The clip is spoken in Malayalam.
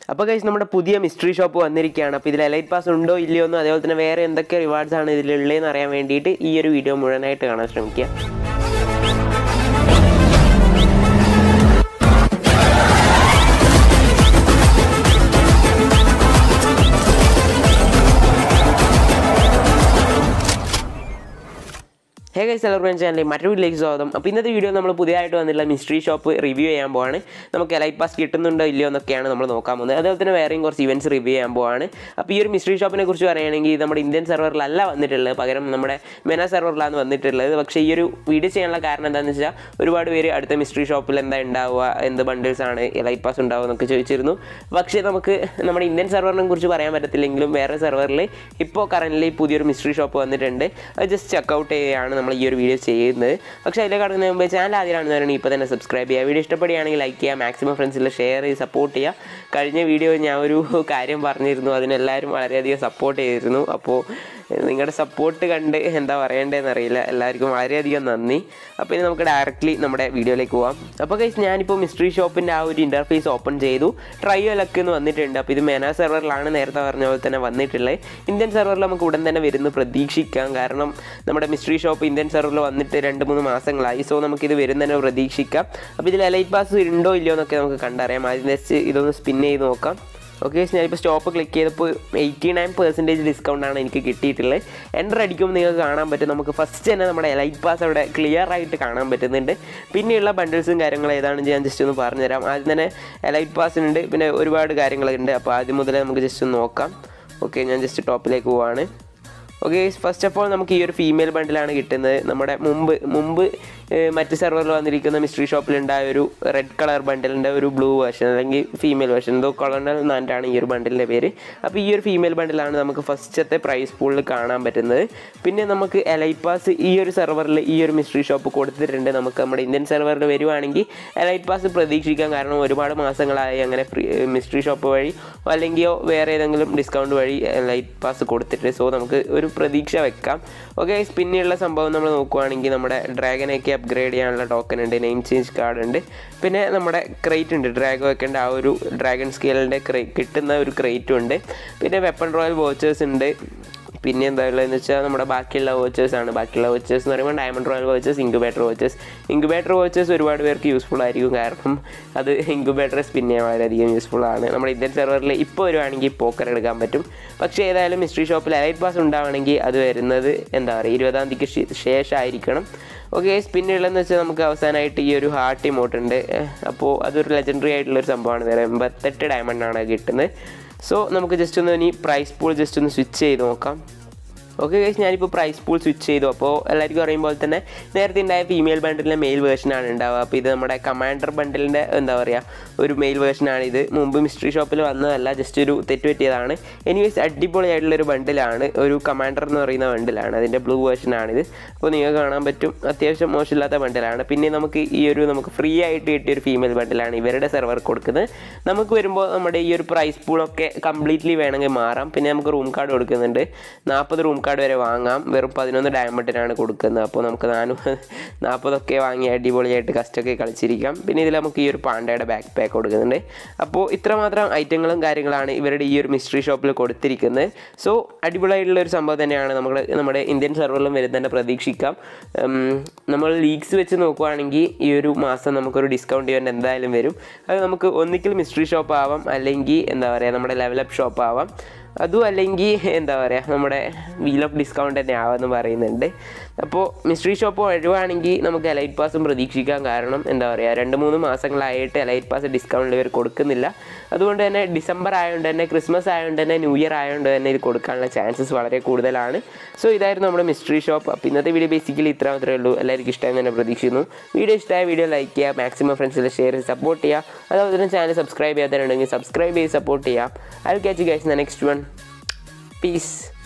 അപ്പോൾ കഴിച്ച് നമ്മുടെ പുതിയ മിസ്റ്ററി ഷോപ്പ് വന്നിരിക്കുകയാണ് അപ്പോൾ ഇതിൽ എലൈറ്റ് പാസ് ഉണ്ടോ ഇല്ലയോ എന്നും അതേപോലെ തന്നെ വേറെ എന്തൊക്കെ റിവാർഡ്സ് ആണ് ഇതിലുള്ളതെന്ന് അറിയാൻ വേണ്ടിയിട്ട് ഈ ഒരു വീഡിയോ മുഴുവനായിട്ട് കാണാൻ ശ്രമിക്കുക ഹേ ഗൈസ് സെലബ്രേഷൻ ചാനലിൽ മറ്റൊരു വീട്ടിലേക്ക് സ്വാഗതം അപ്പോൾ ഇന്നത്തെ വീഡിയോ നമ്മൾ പുതിയതായിട്ട് വന്നിട്ടുള്ള മിസ്റ്ററി ഷോപ്പ് റിവ്യൂ ചെയ്യാൻ പോവാണ് നമുക്ക് ലൈറ്റ് പാസ് കിട്ടുന്നുണ്ടോ ഇല്ലയോ എന്നൊക്കെയാണ് നമ്മൾ നോക്കാൻ പോകുന്നത് അതേപോലെ തന്നെ വേറെയും കുറച്ച് ഇവൻറ്റ്സ് റിവ്യൂ ചെയ്യാൻ പോവാണ് അപ്പോൾ ഈ ഒരു മിസ്റ്ററി ഷോപ്പിനെ കുറിച്ച് പറയുകയാണെങ്കിൽ ഇത് നമ്മുടെ ഇന്ത്യൻ സെർവറിലല്ല വന്നിട്ടുള്ളത് പകരം നമ്മുടെ മെന സെർവറിലാണ് വന്നിട്ടുള്ളത് പക്ഷേ ഈ ഒരു വീഡിയോ ചെയ്യാനുള്ള കാരണം എന്താണെന്ന് വെച്ചാൽ ഒരുപാട് പേര് അടുത്ത മിസ്റ്ററി ഷോപ്പിൽ എന്താ ഉണ്ടാവുക എന്ത് ബണ്ടിൽസ് ആണ് ലൈറ്റ് പാസ് ഉണ്ടാവുക എന്നൊക്കെ ചോദിച്ചിരുന്നു പക്ഷേ നമുക്ക് നമ്മുടെ ഇന്ത്യൻ സെർവറിനെ കുറിച്ച് പറയാൻ പറ്റത്തില്ലെങ്കിലും വേറെ സെർവറിൽ ഇപ്പോൾ കറൻ്റ് പുതിയൊരു മിസ്റ്ററി ഷോപ്പ് വന്നിട്ടുണ്ട് അത് ജസ്റ്റ് ചെക്കൗട്ട് ചെയ്യുകയാണ് നമ്മൾ ഈ ഒരു വീഡിയോ ചെയ്യുന്നത് പക്ഷേ അതിലേക്ക് കടക്കുന്നതിന് മുമ്പ് ചാനൽ ആദ്യമാണെന്ന് പറയുന്നത് ഇപ്പോൾ തന്നെ സബ്സ്ക്രൈബ് ചെയ്യുക വീഡിയോ ഇഷ്ടപ്പെടുകയാണെങ്കിൽ ലൈക്ക് ചെയ്യുക മാക്സിമം ഫ്രണ്ട്സിൽ ഷെയർ ചെയ്ത് സപ്പോർട്ട് ചെയ്യുക കഴിഞ്ഞ വീഡിയോ ഞാൻ ഒരു കാര്യം പറഞ്ഞിരുന്നു അതിനെല്ലാവരും വളരെയധികം സപ്പോർട്ട് ചെയ്തിരുന്നു അപ്പോൾ നിങ്ങളുടെ സപ്പോർട്ട് കണ്ട് എന്താ പറയേണ്ടതെന്ന് അറിയില്ല എല്ലാവർക്കും വളരെയധികം നന്ദി അപ്പോൾ ഇനി നമുക്ക് ഡയറക്റ്റ്ലി നമ്മുടെ വീഡിയോയിലേക്ക് പോകാം അപ്പോൾ ഗൈസ് ഞാനിപ്പോൾ മിസ്റ്ററി ഷോപ്പിൻ്റെ ആ ഒരു ഇൻ്റർഫേസ് ഓപ്പൺ ചെയ്തു ട്രയോലൊക്കെ എന്ന് വന്നിട്ടുണ്ട് അപ്പോൾ ഇത് മെന സെർവറിലാണ് നേരത്തെ പറഞ്ഞ പോലെ തന്നെ വന്നിട്ടുള്ളത് ഇന്ത്യൻ സെർവറിൽ നമുക്ക് ഉടൻ തന്നെ വരുന്നു പ്രതീക്ഷിക്കാം കാരണം നമ്മുടെ മിസ്റ്ററി ഷോപ്പ് ഇന്ത്യൻ സെർവറിൽ വന്നിട്ട് രണ്ട് മൂന്ന് മാസങ്ങളായി സോ നമുക്കിത് വരും തന്നെ പ്രതീക്ഷിക്കാം അപ്പോൾ ഇതിൽ ലൈറ്റ് പാസ് ഉണ്ടോ ഇല്ലയോ എന്നൊക്കെ നമുക്ക് കണ്ടറിയാം ആദ്യം ജസ്റ്റ് ഇതൊന്ന് സ്പിൻ ചെയ്ത് നോക്കാം ഓക്കെ ഞാനിപ്പോൾ സ്റ്റോപ്പ് ക്ലിക്ക് ചെയ്തപ്പോൾ എയ്റ്റി നയൻ പെർസെൻറ്റേജ് ഡിസ്കൗണ്ടാണ് എനിക്ക് കിട്ടിയിട്ടുള്ളത് എൻ്റർ അടിക്കുമ്പോൾ നിങ്ങൾക്ക് കാണാൻ പറ്റും നമുക്ക് ഫസ്റ്റ് തന്നെ നമ്മുടെ ലൈറ്റ് പാസ് അവിടെ ക്ലിയർ ആയിട്ട് കാണാൻ പറ്റുന്നുണ്ട് പിന്നെയുള്ള ബണ്ടിൽസും കാര്യങ്ങളും ഏതാണെന്ന് ഞാൻ ജസ്റ്റ് ഒന്ന് പറഞ്ഞുതരാം ആദ്യം തന്നെ ലൈറ്റ് പാസിനുണ്ട് പിന്നെ ഒരുപാട് കാര്യങ്ങളുണ്ട് അപ്പോൾ ആദ്യം മുതലേ നമുക്ക് ജസ്റ്റ് ഒന്ന് നോക്കാം ഓക്കെ ഞാൻ ജസ്റ്റ് ടോപ്പിലേക്ക് പോവാണ് ഓക്കെ ഫസ്റ്റ് ഓഫ് ഓൾ നമുക്ക് ഈ ഒരു ഫീമെയിൽ ബണ്ടിലാണ് കിട്ടുന്നത് നമ്മുടെ മുമ്പ് മുമ്പ് ഏഹ്, മറ്റ് സെർവറിൽ വന്നിരിക്കുന്ന മിസ്റ്ററി ഷോപ്പിലുണ്ടായ ഒരു റെഡ് കളർ ബണ്ടിലിൻ്റെ ഒരു ബ്ലൂ വേർഷൻ അല്ലെങ്കിൽ ഫീമെയിൽ വേർഷൻ എന്തോ കൊളണൽ എന്നാണ് ഈ ഒരു ബണ്ടിലിൻ്റെ പേര് അപ്പോൾ ഈ ഒരു ഫീമെയിൽ ബണ്ടിലാണ് നമുക്ക് ഫസ്റ്റത്തെ പ്രൈസ് പൂളിൽ കാണാൻ പറ്റുന്നത് പിന്നെ നമുക്ക് എലൈറ്റ് പാസ് ഈ ഒരു സെർവറിൽ ഈ ഒരു മിസ്റ്ററി ഷോപ്പ് കൊടുത്തിട്ടുണ്ട് നമുക്ക് നമ്മുടെ ഇന്ത്യൻ സെർവറിൽ വരുവാണെങ്കിൽ എലൈറ്റ് പാസ് പ്രതീക്ഷിക്കാം കാരണം ഒരുപാട് മാസങ്ങളായി അങ്ങനെ ഫ്രീ മിസ്റ്ററി ഷോപ്പ് വഴി അല്ലെങ്കിലോ വേറെ ഏതെങ്കിലും ഡിസ്കൗണ്ട് വഴി ലൈറ്റ് പാസ് കൊടുത്തിട്ട് സോ നമുക്ക് ഒരു പ്രതീക്ഷ വെക്കാം ഓക്കെ പിന്നെയുള്ള സംഭവം നമ്മൾ നോക്കുവാണെങ്കിൽ നമ്മുടെ ഡ്രാഗനൊക്കെ അപ്ഗ്രേഡ് ചെയ്യാനുള്ള ടോക്കൺ ഉണ്ട് നെയിം ചേഞ്ച് കാർഡ് ഉണ്ട് പിന്നെ നമ്മുടെ ക്രേറ്റ് ഉണ്ട് ഡ്രാഗോ വെക്കേണ്ട ആ ഒരു ഡ്രാഗൺ സ്കെയിലിൻ്റെ ക്രേ കിട്ടുന്ന ഒരു ക്രേറ്റും ഉണ്ട് പിന്നെ വെപ്പൺ റോയൽ വോച്ചേഴ്സ് ഉണ്ട് പിന്നെ എന്താ ഉള്ളതെന്ന് വെച്ചാൽ നമ്മുടെ ബാക്കിയുള്ള വോച്ചേഴ്സ് ആണ് ബാക്കിയുള്ള വോച്ചേഴ്സ് എന്ന് പറയുമ്പോൾ diamond royal vouchers incubator vouchers incubator vouchers ഒരുപാട് പേർക്ക് യൂസ്ഫുൾ ആയിരിക്കും കാരണം അത് ഇൻക്യുബേറ്റർ സ്പിൻ ചെയ്യാൻ വളരെയധികം യൂസ്ഫുൾ ആണ് നമ്മുടെ ഇന്ത്യൻ സെർവറിൽ ഇപ്പോൾ വരുവാണെങ്കിൽ പോക്കർ എടുക്കാൻ പറ്റും പക്ഷേ ഏതായാലും മിസ്റ്ററി ഷോപ്പിൽ ലൈറ്റ് പാസ് ഉണ്ടാവണമെങ്കിൽ അത് വരുന്നത് എന്താ പറയുക ഇരുപതാം തീയതിക്ക് ശേഷമായിരിക്കണം ഓക്കെ പിന്നെയുള്ളതെന്ന് വെച്ചാൽ നമുക്ക് അവസാനമായിട്ട് ഈ ഒരു ഹാർട്ട് ഇമോട്ട് ഉണ്ട് അപ്പോൾ അതൊരു ലെജൻഡറി ആയിട്ടുള്ള ഒരു സംഭവമാണ് വേറെ എൺപത്തെട്ട് ഡയമണ്ടാണ് കിട്ടുന്നത് സോ നമുക്ക് ജസ്റ്റ് ഒന്ന് ഇനി പ്രൈസ് പൂൾ ജസ്റ്റ് ഒന്ന് സ്വിച്ച് ചെയ്ത് നോക്കാം ഓക്കെ ഗൈസ് ഞാനിപ്പോൾ പ്രൈസ് പൂൾ സ്വിച്ച് ചെയ്തു അപ്പോൾ എല്ലാവർക്കും അറിയുമ്പോൾ തന്നെ നേരത്തെ ഉണ്ടായ ഫീമെയിൽ ബണ്ടിലിൻ്റെ മെയിൽ വേർഷനാണ് ഉണ്ടാവുക അപ്പോൾ ഇത് നമ്മുടെ കമാൻഡർ ബണ്ടിലിൻ്റെ എന്താ പറയുക ഒരു മെയിൽ വേർഷനാണ് ഇത് മുമ്പ് മിസ്റ്ററി ഷോപ്പിൽ വന്നതല്ല ജസ്റ്റ് ഒരു തെറ്റ് പറ്റിയതാണ് എനിവേസ് അടിപൊളിയായിട്ടുള്ളൊരു ബണ്ടിലാണ് ഒരു കമാൻഡർ എന്ന് പറയുന്ന ബണ്ടിലാണ് അതിൻ്റെ ബ്ലൂ വേർഷനാണിത് അപ്പോൾ നിങ്ങൾക്ക് കാണാൻ പറ്റും അത്യാവശ്യം മോശമില്ലാത്ത ബണ്ടിലാണ് പിന്നെ നമുക്ക് ഈ ഒരു നമുക്ക് ഫ്രീ ആയിട്ട് കിട്ടിയ ഒരു ഫീമെയിൽ ബണ്ടിലാണ് ഇവരുടെ സെർവർ കൊടുക്കുന്നത് നമുക്ക് വരുമ്പോൾ നമ്മുടെ ഈ ഒരു പ്രൈസ് പൂളൊക്കെ കംപ്ലീറ്റ്ലി വേണമെങ്കിൽ മാറാം പിന്നെ നമുക്ക് റൂം കാർഡ് കൊടുക്കുന്നുണ്ട് നാൽപ്പത് റൂം കാർഡ് വരെ വാങ്ങാം വെറും പതിനൊന്ന് ഡയമണ്ടിനാണ് കൊടുക്കുന്നത് അപ്പോൾ നമുക്ക് നാനൂ നാൽപ്പതൊക്കെ വാങ്ങി അടിപൊളിയായിട്ട് കസ്റ്റൊക്കെ കളിച്ചിരിക്കാം പിന്നെ ഇതിൽ നമുക്ക് ഈ ഒരു പാണ്ടയുടെ ബാക്ക് പാക്ക് കൊടുക്കുന്നുണ്ട് അപ്പോൾ ഇത്രമാത്രം ഐറ്റങ്ങളും കാര്യങ്ങളാണ് ഇവരുടെ ഈ ഒരു മിസ്റ്ററി ഷോപ്പിൽ കൊടുത്തിരിക്കുന്നത് സോ അടിപൊളിയായിട്ടുള്ള ഒരു സംഭവം തന്നെയാണ് നമ്മൾ നമ്മുടെ ഇന്ത്യൻ സെർവറിലും വരുന്നതിൻ്റെ പ്രതീക്ഷിക്കാം ഉം, നമ്മൾ ലീഗ്സ് വെച്ച് നോക്കുവാണെങ്കിൽ ഈ ഒരു മാസം നമുക്കൊരു ഡിസ്കൗണ്ട് ഇവൻ്റ് എന്തായാലും വരും അത് നമുക്ക് ഒന്നിക്കൽ മിസ്റ്ററി ഷോപ്പ് ആവാം അല്ലെങ്കിൽ എന്താ പറയുക നമ്മുടെ ലെവലപ്പ് ഷോപ്പ് ആവാം അതും അല്ലെങ്കിൽ എന്താ പറയുക നമ്മുടെ വീൽ ഓഫ് ഡിസ്കൗണ്ട് തന്നെ ആവാമെന്ന് പറയുന്നുണ്ട് അപ്പോൾ മിസ്റ്ററി ഷോപ്പ് വരുവാണെങ്കിൽ നമുക്ക് എലൈറ്റ് പാസും പ്രതീക്ഷിക്കാം കാരണം എന്താ പറയുക രണ്ട് മൂന്ന് മാസങ്ങളായിട്ട് എലൈറ്റ് പാസ് ഡിസ്കൗണ്ട് ഇവർ കൊടുക്കുന്നില്ല അതുകൊണ്ട് തന്നെ ഡിസംബർ ആയതുകൊണ്ട് തന്നെ ക്രിസ്മസ് ആയതുകൊണ്ട് തന്നെ ന്യൂ ഇയർ ആയതുകൊണ്ട് തന്നെ ഇത് കൊടുക്കാനുള്ള ചാൻസസ് വളരെ കൂടുതലാണ് സോ ഇതായിരുന്നു നമ്മുടെ മിസ്റ്ററി ഷോപ്പ് അപ്പോൾ ഇന്നത്തെ വീഡിയോ ബേസിക്കലി ഇത്ര മാത്രമേ ഉള്ളൂ എല്ലാവർക്കും ഇഷ്ടമായി തന്നെ പ്രതീക്ഷിക്കുന്നു വീഡിയോ ഇഷ്ടമായ വീഡിയോ ലൈക്ക് ചെയ്യുക മാക്സിമം ഫ്രണ്ട്സിൽ ഷെയർ ചെയ്ത് സപ്പോർട്ട് ചെയ്യുക അതുപോലെ തന്നെ ചാനൽ സബ്സ്ക്രൈബ് ചെയ്യാത്തവരുണ്ടെങ്കിൽ സബ്സ്ക്രൈബ് ചെയ്ത് സപ്പോർട്ട് ചെയ്യുക I will catch guys the next one piece